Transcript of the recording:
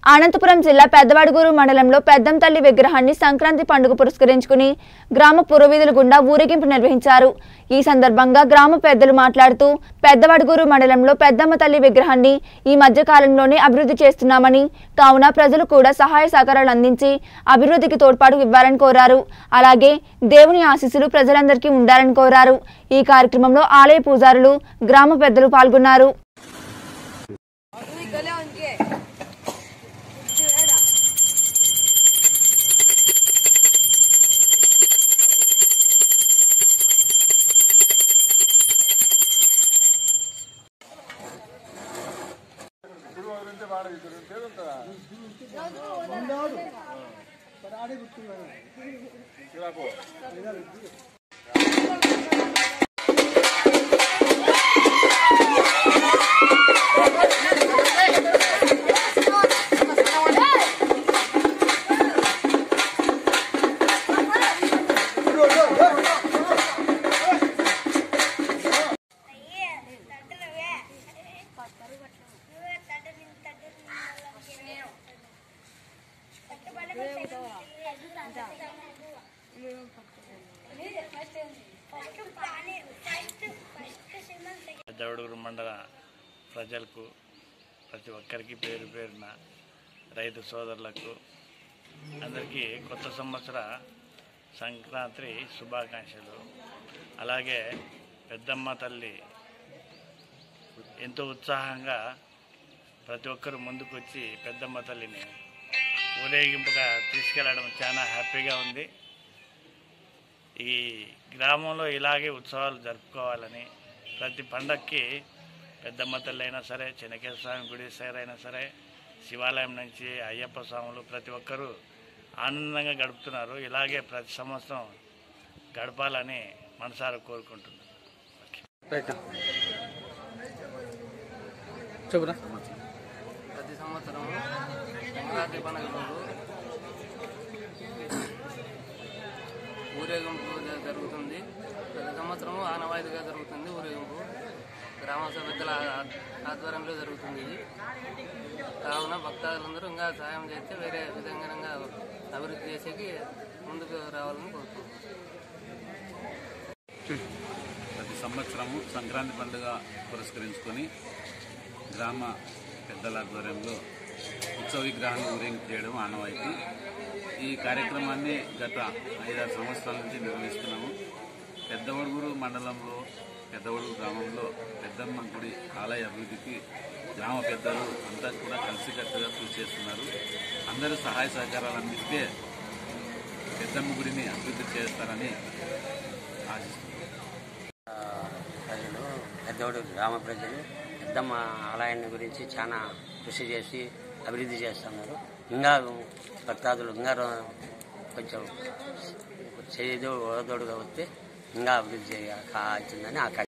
అనంతపురం జిల్లా పెద్దవడుగూరు మండలంలో పెద్దం తల్లి విగ్రహాన్ని సంక్రాంతి పండుగ పురస్కరించుకుని గ్రామ పురవీధుల గుండా ఊరేగింపు నిర్వహించారు ఈ సందర్భంగా గ్రామ పెద్దలు మాట్లాడుతూ పెద్దవడుగూరు మండలంలో పెద్దమ్మ తల్లి విగ్రహాన్ని ఈ మధ్య కాలంలోనే అభివృద్ధి చేస్తున్నామని కావున ప్రజలు కూడా సహాయ సహకారాలు అందించి అభివృద్ధికి తోడ్పాటు ఇవ్వాలని కోరారు అలాగే దేవుని ఆశీస్సులు ప్రజలందరికీ ఉండాలని కోరారు ఈ కార్యక్రమంలో ఆలయ పూజారులు గ్రామ పెద్దలు పాల్గొన్నారు పెద్దవడుగురు మండల ప్రజలకు ప్రతి ఒక్కరికి పేరు పేరున రైతు సోదరులకు అందరికీ కొత్త సంవత్సర సంక్రాంతి శుభాకాంక్షలు అలాగే పెద్దమ్మ తల్లి ఎంతో ఉత్సాహంగా ప్రతి ఒక్కరు ముందుకొచ్చి పెద్దమ్మ తల్లిని ఊరేగింపుగా తీసుకెళ్ళడం చాలా హ్యాపీగా ఉంది ఈ గ్రామంలో ఇలాగే ఉత్సవాలు జరుపుకోవాలని ప్రతి పండక్కి పెద్దమ్మ తల్లి అయినా సరే చెనకేశ్వర స్వామి గుడి సైడ్ అయినా సరే శివాలయం నుంచి అయ్యప్ప స్వాములు ప్రతి ఒక్కరూ ఆనందంగా గడుపుతున్నారు ఇలాగే ప్రతి సంవత్సరం గడపాలని మనసారా కోరుకుంటున్నాను చెప్పురా ప్రతి సంవత్సరం సంక్రాంతి పండుగ రోజు ఊరేగింపు జ- జరుగుతుంది ప్రతి సంవత్సరం ఆనవాయితీగా జరుగుతుంది ఊరేగింపు గ్రామ సభ్యుల ఆధ్వర్యంలో జరుగుతుంది ఇది కావున భక్తాదులందరూ ఇంకా సాయం చేస్తే వేరే విధంగా ఇంకా అభివృద్ధి చేసేకి ముందుకు రావాలని కోరుకుంటున్నాను ప్రతి సంవత్సరము సంక్రాంతి పండుగ పురస్కరించుకొని గ్రామ పెద్దల ఆధ్వర్యంలో ఉత్సవ విగ్రహాన్ని ఊరేగింపు చేయడం ఆనవాయితీ ఈ కార్యక్రమాన్ని గత ఐదారు సంవత్సరాల నుంచి నిర్వహిస్తున్నాము పెద్దవడుగురు మండలంలో పెద్దవడుగు గ్రామంలో పెద్దమ్మ గుడి ఆలయ అభివృద్ధికి గ్రామ పెద్దలు అంతా కూడా కలిసికట్టుగా కృషి చేస్తున్నారు అందరూ సహాయ సహకారాలు అందిస్తే పెద్దమ్మ గుడిని అభివృద్ధి చేస్తారని ఆశిస్తున్నాను ప్రజలు పెద్దోడు గ్రామ ప్రజలు పెద్దమ్మ ఆలయాన్ని గురించి చాలా కృషి చేసి అభివృద్ధి చేస్తున్నారు ఇంకా భక్తాదులు ఇంకా రో- కొంచెం చేదు ఓదోడుగా వస్తే ఇంకా అభివృద్ధి అవుతుందని ఆకాంక్ష